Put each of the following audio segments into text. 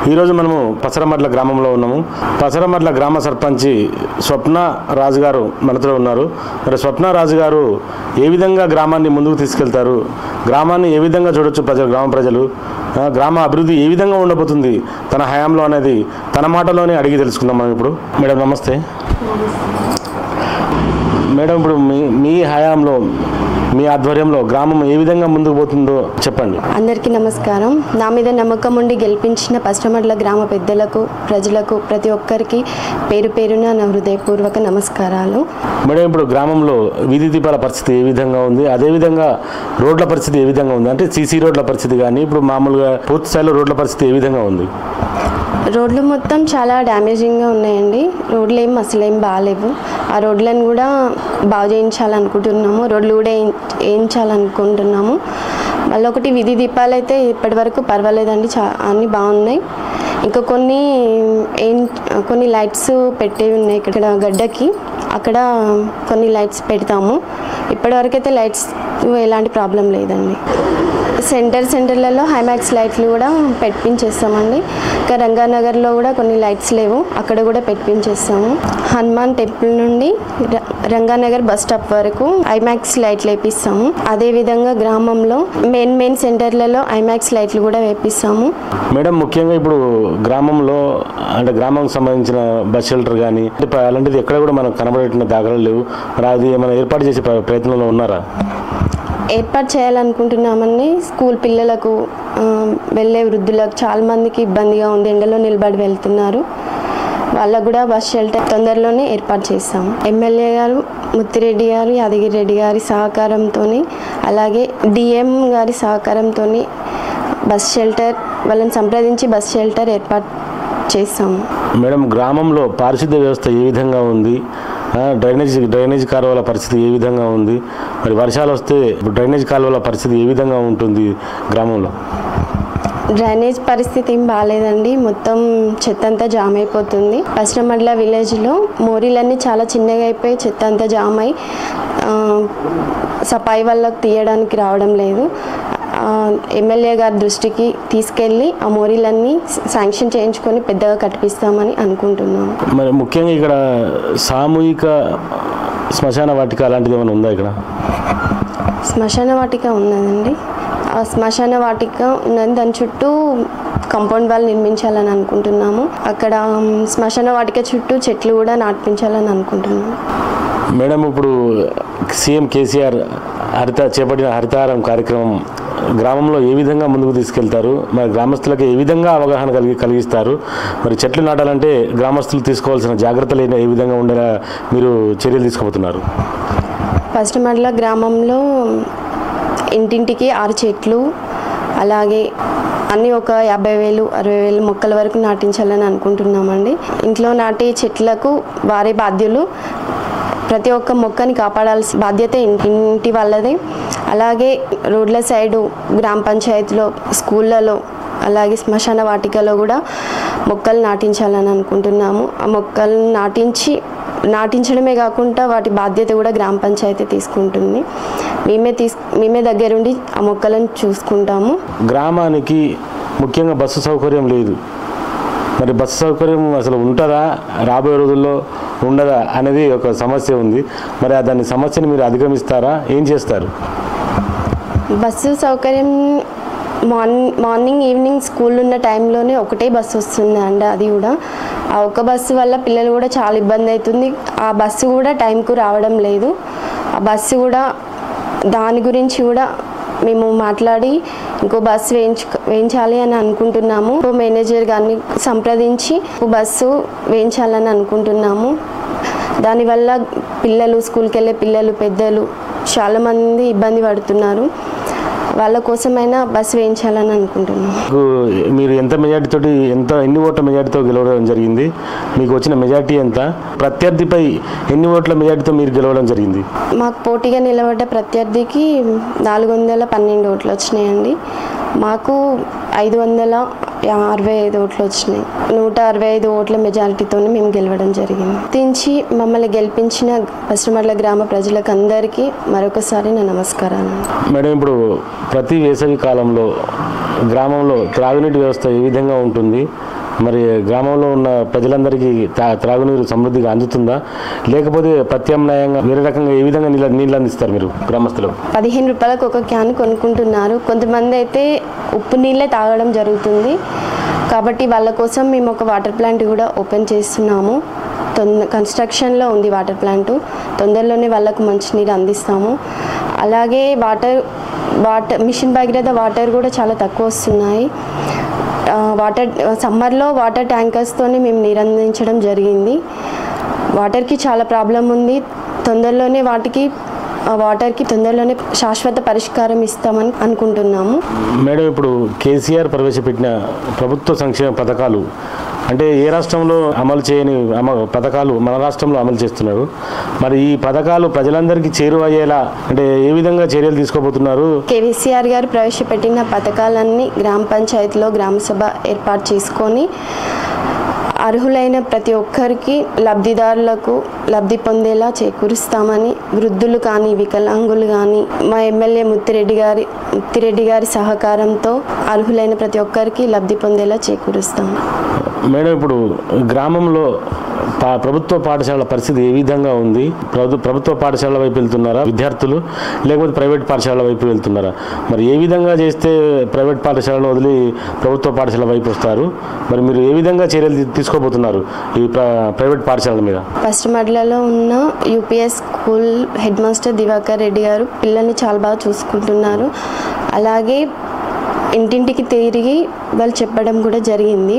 ఈరోజు మనము పసరమడ్ల గ్రామంలో ఉన్నాము పసరమడ్ల గ్రామ సర్పంచి స్వప్న రాజు గారు మనతో ఉన్నారు మరి స్వప్న రాజు గారు ఏ విధంగా గ్రామాన్ని ముందుకు తీసుకెళ్తారు గ్రామాన్ని ఏ విధంగా చూడొచ్చు ప్రజలు గ్రామ ప్రజలు ఆ, గ్రామ అభివృద్ధి ఏ విధంగా ఉండబోతుంది తన హయాంలో అనేది తన మాటలోనే అడిగి తెలుసుకుందాం మనం ఇప్పుడు మేడం నమస్తే మేడం ఇప్పుడు మీ మీ హయాంలో మీ ఆధ్వర్యంలో గ్రామం ఏ విధంగా ముందుకు పోతుందో చెప్పండి అందరికీ నమస్కారం నా మీద నమ్మకం ఉండి గెలిపించిన పశ్చిమడ్ల గ్రామ పెద్దలకు ప్రజలకు ప్రతి ఒక్కరికి పేరు పేరున నా హృదయపూర్వక నమస్కారాలు మేడం ఇప్పుడు గ్రామంలో వీధి దీపాల పరిస్థితి ఏ విధంగా ఉంది అదే విధంగా రోడ్ల పరిస్థితి ఏ విధంగా ఉంది అంటే సీసీ రోడ్ల పరిస్థితి కానీ ఇప్పుడు మామూలుగా పూర్తి స్థాయిలో రోడ్ల పరిస్థితి ఏ విధంగా ఉంది రోడ్లు మొత్తం చాలా డ్యామేజింగ్గా ఉన్నాయండి రోడ్లు ఏం అసలు ఏం బాగాలేవు ఆ రోడ్లను కూడా బాగు చేయించాలనుకుంటున్నాము రోడ్లు కూడా వేయి- వేయించాలనుకుంటున్నాము మళ్ళీ ఒకటి విధి దీపాలు అయితే ఇప్పటివరకు పర్వాలేదండి చా అన్నీ బాగున్నాయి ఇంకా కొన్ని ఏం కొన్ని లైట్స్ పెట్టేవి ఉన్నాయి ఇక్కడ గడ్డకి అక్కడ కొన్ని లైట్స్ పెడతాము ఇప్పటివరకు అయితే లైట్స్ ఎలాంటి ప్రాబ్లం లేదండి సెంటర్ సెంటర్లలో హైమాక్స్ లైట్లు కూడా పెట్టించేస్తామండి ఇంకా రంగానగర్లో కూడా కొన్ని లైట్స్ లేవు అక్కడ కూడా పెట్టించేస్తాము హనుమాన్ టెంపుల్ నుండి ర- రంగానగర్ బస్ స్టాప్ వరకు ఐమాక్స్ లైట్లు వేపిస్తాము అదేవిధంగా గ్రామంలో మెయిన్ మెయిన్ సెంటర్లలో ఐమాక్స్ లైట్లు కూడా వేపిస్తాము మేడం ముఖ్యంగా ఇప్పుడు గ్రామంలో అంటే గ్రామంకి సంబంధించిన బస్ షెల్టర్ కానీ అలాంటిది ఎక్కడ కూడా మనకు కనబడేటువంటి దాఖలు లేవు మరి అది ఏమైనా ఏర్పాటు చేసే ప్ర- ప్రయత్నంలో ఉన్నారా ఏర్పాటు చేయాలనుకుంటున్నామని స్కూల్ పిల్లలకు ఆ, వెళ్ళే వృద్ధులకు చాలా మందికి ఇబ్బందిగా ఉంది ఎండలో నిలబడి వెళ్తున్నారు వాళ్ళకు కూడా బస్ షెల్టర్ తొందరలోనే ఏర్పాటు చేస్తాము ఎమ్మెల్యే గారు ముత్తిరెడ్డి గారు యాదగిరి రెడ్డి గారి సహకారంతో అలాగే డిఎం గారి సహకారంతో బస్ షెల్టర్ వాళ్ళని సంప్రదించి బస్ షెల్టర్ ఏర్పాటు చేస్తాము మేడం గ్రామంలో పారిశుద్ధ్య వ్యవస్థ ఏ విధంగా ఉంది ఆ, డ్రైనేజ్ డ్రైనేజ్ కాలువల పరిస్థితి ఏ విధంగా ఉంది మరి వర్షాలు వస్తే ఇప్పుడు డ్రైనేజ్ కాలువల పరిస్థితి ఏ విధంగా ఉంటుంది గ్రామంలో డ్రైనేజ్ పరిస్థితి ఏం బాగాలేదండి మొత్తం చెత్త అంతా జామ్ అయిపోతుంది పశ్చిమడ్ల విలేజ్లో మోరీలన్నీ చాలా చిన్నగా అయిపోయి చెత్త అంతా జామ్ అయి ఆ, సఫాయి వాళ్ళకి తీయడానికి రావడం లేదు ఆ, ఎమ్మెల్యే గారి దృష్టికి తీసుకెళ్ళి ఆ మోరీలన్నీ శాంక్షన్ చేయించుకొని పెద్దగా కట్టిపిస్తామని అనుకుంటున్నాము మరి ముఖ్యంగా ఇక్కడ సామూహిక శ్మశాన వాటిక అలాంటిది ఏమైనా ఉందా ఇక్కడ శ్మశాన వాటిక ఉన్నదండి ఆ శ్మశాన వాటిక ఉన్నది దాని చుట్టూ కాంపౌండ్ వాల్ నిర్మించాలని అనుకుంటున్నాము అక్కడ మ్, శ్మశాన వాటిక చుట్టూ చెట్లు కూడా నాటించాలని అనుకుంటున్నాము మేడం ఇప్పుడు సీఎం కేసీఆర్ హరిత చేపట్టిన హరితహారం కార్యక్రమం గ్రామంలో ఏ విధంగా ముందుకు తీసుకెళ్తారు మరి గ్రామస్తులకు ఏ విధంగా అవగాహన కలిగి కలిగిస్తారు మరి చెట్లు నాటాలంటే గ్రామస్తులు తీసుకోవాల్సిన జాగ్రత్తలు ఏ- ఏ విధంగా ఉండేలా మీరు చర్యలు తీసుకోబోతున్నారు ఫస్ట్ మడ్ల గ్రామంలో ఇంటింటికి ఆరు చెట్లు అలాగే అన్నీ ఒక యాభై వేలు అరవై వేలు మొక్కల వరకు నాటించాలని అనుకుంటున్నామండి ఇంట్లో నాటే చెట్లకు వారే బాధ్యులు ప్రతి ఒక్క మొక్కని కాపాడాల్సిన బాధ్యత ఇంటి ఇంటి వాళ్ళదే అలాగే రోడ్ల సైడు గ్రామ పంచాయతీలో స్కూళ్ళలో అలాగే శ్మశాన వాటికలో కూడా మొక్కలు నాటించాలని అనుకుంటున్నాము ఆ మొక్కలు నాటించి నాటించడమే కాకుండా వాటి బాధ్యత కూడా గ్రామ పంచాయతీ తీసుకుంటుంది మేమే తీసు మేమే దగ్గరుండి ఆ మొక్కలను చూసుకుంటాము గ్రామానికి ముఖ్యంగా బస్సు సౌకర్యం లేదు మరి బస్సు సౌకర్యం అసలు ఉంటుందా రాబోయే రోజుల్లో ఉండదా అనేది ఒక సమస్య ఉంది మరి ఆ దాని సమస్యని మీరు అధిగమిస్తారా ఏం చేస్తారు బస్సు సౌకర్యం మార్నింగ్ మార్నింగ్ ఈవినింగ్ స్కూల్ ఉన్న టైంలోనే ఒకటే బస్సు వస్తుంది అండి అది కూడా ఆ ఒక్క బస్సు వల్ల పిల్లలు కూడా చాలా ఇబ్బంది అవుతుంది ఆ బస్సు కూడా టైంకు రావడం లేదు ఆ బస్సు కూడా దాని గురించి కూడా మేము మాట్లాడి ఇంకో బస్సు వేయించు వేయించాలి అని అనుకుంటున్నాము ఇంకో మేనేజర్ గారిని సంప్రదించి ఇంకో బస్సు వేయించాలని అనుకుంటున్నాము దానివల్ల పిల్లలు స్కూల్కి వెళ్ళే పిల్లలు పెద్దలు చాలామంది ఇబ్బంది పడుతున్నారు వాళ్ళ కోసమైనా బస్సు వేయించాలని అనుకుంటున్నాము మీకు మీరు ఎంత మెజార్టీతోటి ఎంత ఎన్ని ఓట్ల మెజార్టీతో గెలవడం జరిగింది మీకు వచ్చిన మెజార్టీ ఎంత ప్రత్యర్థిపై ఎన్ని ఓట్ల మెజార్టీతో మీరు గెలవడం జరిగింది మాకు పోటీగా నిలబడ్డ ప్రత్యర్థికి నాలుగు వందల పన్నెండు ఓట్లు వచ్చినాయండి మాకు ఐదు వందల అరవై ఐదు ఓట్లు వచ్చినాయి నూట అరవై ఐదు ఓట్ల మెజారిటీతోనే మేము గెలవడం జరిగింది తించి మమ్మల్ని గెలిపించిన పశ్చిమడ్ల గ్రామ ప్రజలకు అందరికీ మరొకసారి నా నమస్కారాలు మేడం ఇప్పుడు ప్రతి వేసవి కాలంలో గ్రామంలో త్రాగునీటి వ్యవస్థ ఏ విధంగా ఉంటుంది మరి గ్రామంలో ఉన్న ప్రజలందరికీ తా త్రాగునీరు సమృద్ధిగా అందుతుందా లేకపోతే ప్రత్యామ్నాయంగా వేరే రకంగా ఏ విధంగా నీళ్ళ నీళ్ళు అందిస్తారు మీరు గ్రామస్తులు పదిహేను రూపాయలకు ఒక క్యాన్ కొనుక్కుంటున్నారు కొంతమంది అయితే ఉప్పు నీళ్ళే తాగడం జరుగుతుంది కాబట్టి వాళ్ళ కోసం మేము ఒక వాటర్ ప్లాంట్ కూడా ఓపెన్ చేస్తున్నాము తొంద కన్స్ట్రక్షన్లో ఉంది వాటర్ ప్లాంట్ తొందరలోనే వాళ్ళకు మంచినీరు అందిస్తాము అలాగే water water mission Bhagiratha water కూడా చాలా తక్కువ వస్తున్నాయి ఆ, వాటర్ సమ్మర్లో వాటర్ ట్యాంకర్స్తోనే మేము నీరు అందించడం జరిగింది వాటర్కి చాలా ప్రాబ్లం ఉంది తొందరలోనే వాటికి ఆ వాటర్కి తొందరలోనే శాశ్వత పరిష్కారం ఇస్తామని అనుకుంటున్నాము మేడం ఇప్పుడు కేసీఆర్ ప్రవేశపెట్టిన ప్రభుత్వ సంక్షేమ పథకాలు అంటే ఏ రాష్ట్రంలో అమలు చేయని అమ పథకాలు మన రాష్ట్రంలో అమలు చేస్తున్నారు మరి ఈ పథకాలు ప్రజలందరికీ చేరువయ్యేలా అంటే ఏ విధంగా చర్యలు తీసుకోబోతున్నారు కేవీసీఆర్ గారు ప్రవేశపెట్టిన పథకాలన్నీ గ్రామ పంచాయతీలో గ్రామ సభ ఏర్పాటు చేసుకొని అర్హులైన ప్రతి ఒక్కరికి లబ్ధిదారులకు లబ్ధి పొందేలా చేకూరుస్తామని వృద్ధులు కానీ వికలాంగులు కానీ మా ఎమ్మెల్యే ముత్తిరెడ్డి గారి ముత్తిరెడ్డి గారి సహకారంతో అర్హులైన ప్రతి ఒక్కరికి లబ్ధి పొందేలా చేకూరుస్తాము మేడం ఇప్పుడు గ్రామంలో పా- ప్రభుత్వ పాఠశాల పరిస్థితి ఏ విధంగా ఉంది ప్రభు ప్రభుత్వ పాఠశాల వైపు వెళ్తున్నారా విద్యార్థులు లేకపోతే ప్రైవేట్ పాఠశాల వైపు వెళ్తున్నారా మరి ఏ విధంగా చేస్తే ప్రైవేట్ పాఠశాలను వదిలి ప్రభుత్వ పాఠశాల వైపు వస్తారు మరి మీరు ఏ విధంగా చర్యలు తీ- తీసుకోబోతున్నారు ఈ ప్ర- ప్రైవేట్ పాఠశాలల మీద ఫస్ట్ మడ్లలో ఉన్న UPS school head master Diwakar Reddy గారు పిల్లల్ని చాలా బాగా చూసుకుంటున్నారు అలాగే ఇంటింటికి తిరిగి వాళ్ళు చెప్పడం కూడా జరిగింది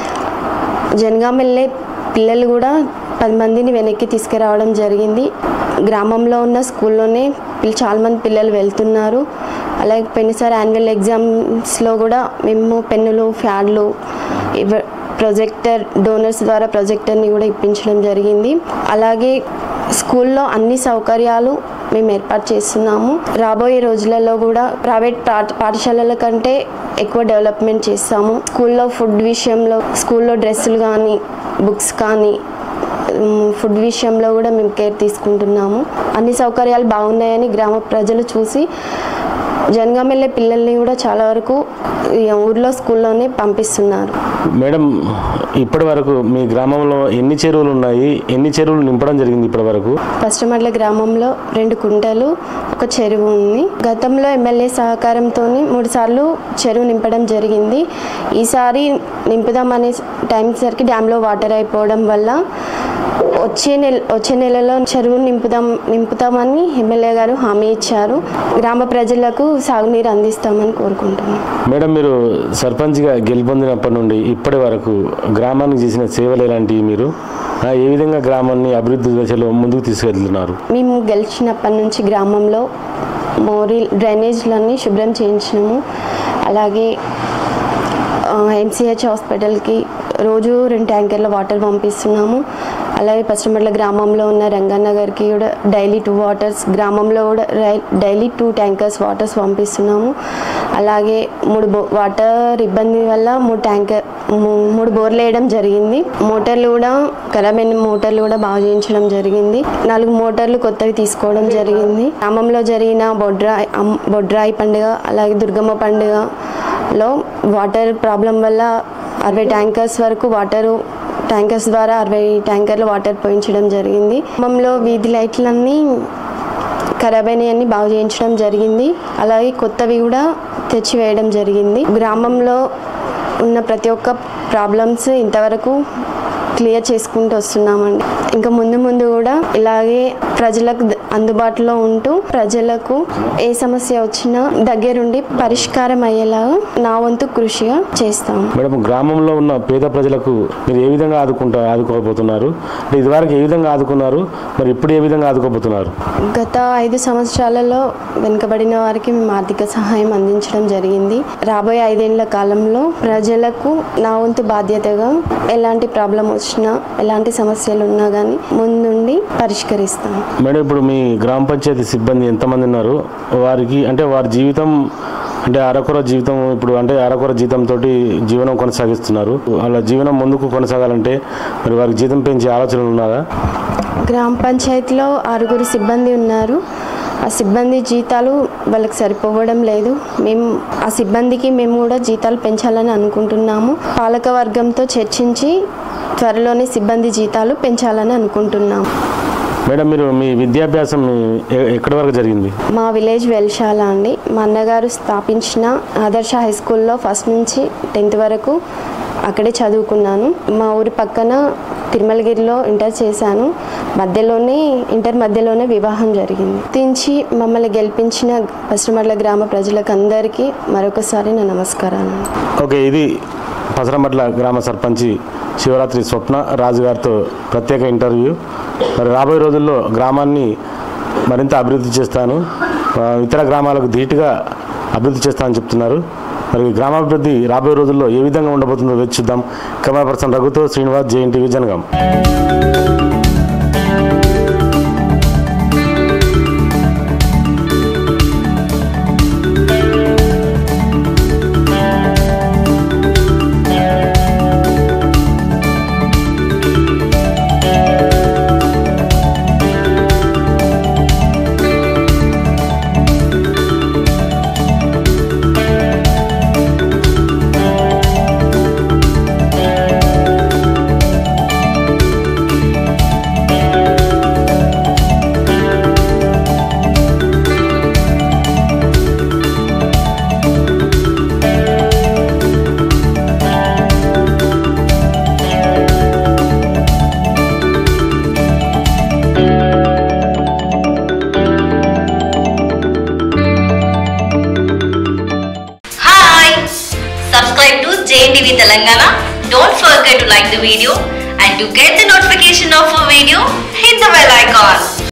జనగాం వెళ్ళే పిల్లలు కూడా పది మందిని వెనక్కి తీసుకురావడం జరిగింది గ్రామంలో ఉన్న స్కూల్లోనే పిల్ల- చాలామంది పిల్లలు వెళ్తున్నారు అలాగే పోయినసారి యాన్యువల్ ఎగ్జామ్స్లో కూడా మేము పెన్నులు ఫ్యాడ్లు ఇవ ప్రొజెక్టర్ డోనర్స్ ద్వారా ప్రొజెక్టర్ని కూడా ఇప్పించడం జరిగింది అలాగే స్కూల్లో అన్ని సౌకర్యాలు మేము ఏర్పాటు చేస్తున్నాము రాబోయే రోజులలో కూడా ప్రైవేట్ పాఠ పాఠశాలల కంటే ఎక్కువ డెవలప్మెంట్ చేస్తాము స్కూల్లో ఫుడ్ విషయంలో స్కూల్లో డ్రెస్సులు కానీ బుక్స్ కానీ మ్, ఫుడ్ విషయంలో కూడా మేము కేర్ తీసుకుంటున్నాము అన్ని సౌకర్యాలు బాగున్నాయని గ్రామ ప్రజలు చూసి జనగాం వెళ్ళే పిల్లల్ని కూడా చాలా వరకు ఈ ఊర్లో స్కూల్లోనే పంపిస్తున్నారు మేడం ఇప్పటి వరకు మీ గ్రామంలో ఎన్ని చెరువులు ఉన్నాయి ఎన్ని చెరువులు నింపడం జరిగింది ఇప్పటి వరకు పశ్చిమట్ల గ్రామంలో రెండు కుంటలు ఒక చెరువు ఉంది గతంలో ఎమ్మెల్యే సహకారంతో మూడు సార్లు చెరువు నింపడం జరిగింది ఈసారి నింపుదామనే టైం సరికి డ్యాంలో వాటర్ అయిపోవడం వల్ల వచ్చే నెల వచ్చే నెలలో చెరువు నింపుదాం నింపుతామని ఎమ్మెల్యే గారు హామీ ఇచ్చారు గ్రామ ప్రజలకు సాగునీరు అందిస్తామని కోరుకుంటున్నాం మేడం మీరు సర్పంచ్గా గెలుపొందినప్పటి నుండి ఇప్పటి వరకు గ్రామానికి చేసిన సేవలు ఎలాంటివి మీరు ఆ, ఏ విధంగా గ్రామాన్ని అభివృద్ధి దశలో ముందుకు తీసుకెళ్తున్నారు మేము గెలిచినప్పటి నుంచి గ్రామంలో మోరీ డ్రైనేజ్లన్నీ శుభ్రం చేయించినాము అలాగే ఎంసీహెచ్ హాస్పిటల్కి రోజు రెండు ట్యాంకర్ల వాటర్ పంపిస్తున్నాము అలాగే పశ్చిమట్ల గ్రామంలో ఉన్న రంగన్నగర్కి కూడా డైలీ టూ వాటర్స్ గ్రామంలో కూడా రై- డైలీ టూ ట్యాంకర్స్ వాటర్స్ పంపిస్తున్నాము అలాగే మూడు బో వాటర్ ఇబ్బంది వల్ల మూడు ట్యాంకర్ మూ- మూడు బోర్లు వేయడం జరిగింది మోటార్లు కూడా ఖరాబ్ అయిన మోటార్లు కూడా బాగు చేయించడం జరిగింది నాలుగు మోటార్లు కొత్తవి తీసుకోవడం జరిగింది గ్రామంలో జరిగిన బొడ్రాయి అమ్- బొడ్రాయి పండుగ అలాగే దుర్గమ్మ పండుగలో వాటర్ ప్రాబ్లం వల్ల అరవై ట్యాంకర్స్ వరకు వాటరు ట్యాంకర్స్ ద్వారా అరవై ట్యాంకర్లు వాటర్ పోయించడం జరిగింది గ్రామంలో వీధి లైట్లన్నీ ఖరాబ్ అయినవన్నీ బాగు చేయించడం జరిగింది అలాగే కొత్తవి కూడా తెచ్చివేయడం జరిగింది గ్రామంలో ఉన్న ప్రతి ఒక్క ప్రాబ్లమ్స్ ఇంతవరకు క్లియర్ చేసుకుంటూ వస్తున్నామండి ఇంకా ముందు ముందు కూడా ఇలాగే ప్రజలకు ద- అందుబాటులో ఉంటూ ప్రజలకు ఏ సమస్య వచ్చినా దగ్గరుండి పరిష్కారం అయ్యేలాగా నా వంతు కృషిగా చేస్తాము మేడం గ్రామంలో ఉన్న పేద ప్రజలకు మీరు ఏ విధంగా ఆదుకుంటా ఆదుకోబోతున్నారు అంటే ఇదివరకు ఏ విధంగా ఆదుకున్నారు మరి ఇప్పుడు ఏ విధంగా ఆదుకోబోతున్నారు గత ఐదు సంవత్సరాలలో వెనుకబడిన వారికి మేము ఆర్థిక సహాయం అందించడం జరిగింది రాబోయే ఐదేళ్ల కాలంలో ప్రజలకు నా వంతు బాధ్యతగా ఎలాంటి ప్రాబ్లం వచ్చినా ఎలాంటి సమస్యలు ఉన్నా కానీ ముందుండి పరిష్కరిస్తాం మేడం ఇప్పుడు మీ గ్రామ పంచాయతీ సిబ్బంది ఎంతమంది ఉన్నారు వారికి అంటే వారి జీవితం అంటే అరకొర జీవితం ఇప్పుడు అంటే అరకొర జీతంతో జీవనం కొనసాగిస్తున్నారు వాళ్ళ జీవనం ముందుకు కొనసాగాలంటే మరి వారికి జీతం పెంచే ఆలోచనలు ఉన్నారా గ్రామ పంచాయతీలో ఆరుగురు సిబ్బంది ఉన్నారు ఆ సిబ్బంది జీతాలు వాళ్ళకి సరిపోవడం లేదు మేము ఆ సిబ్బందికి మేము కూడా జీతాలు పెంచాలని అనుకుంటున్నాము పాలక వర్గంతో చర్చించి త్వరలోనే సిబ్బంది జీతాలు పెంచాలని అనుకుంటున్నాము మేడం మీరు మీ విద్యాభ్యాసం మీ- ఎ- ఎక్కడి వరకు జరిగింది మా విలేజ్ వెల్శాల అండి మా అన్నగారు స్థాపించిన ఆదర్శ హై స్కూల్లో ఫస్ట్ నుంచి టెన్త్ వరకు అక్కడే చదువుకున్నాను మా ఊరి పక్కన తిరుమలగిరిలో ఇంటర్ చేశాను మధ్యలోనే ఇంటర్ మధ్యలోనే వివాహం జరిగింది తించి మమ్మల్ని గెలిపించిన పశ్చిమర్ల గ్రామ ప్రజలకు అందరికీ మరొకసారి నా నమస్కారాలు ఓకే ఇది పసరమట్ల గ్రామ సర్పంచి శివరాత్రి స్వప్న రాజు గారితో ప్రత్యేక ఇంటర్వ్యూ మరి రాబోయే రోజుల్లో గ్రామాన్ని మరింత అభివృద్ధి చేస్తాను ఆ, ఇతర గ్రామాలకు ధీటుగా అభివృద్ధి చేస్తానని చెప్తున్నారు మరి గ్రామాభివృద్ధి రాబోయే రోజుల్లో ఏ విధంగా ఉండబోతుందో వేచి చూద్దాం కెమెరా పర్సన్ రఘుతో Srinivas JNTV Jangaon Hi! Subscribe to JNTV Telangana. Don't forget to like the video and to get the notification of a video, hit the bell icon.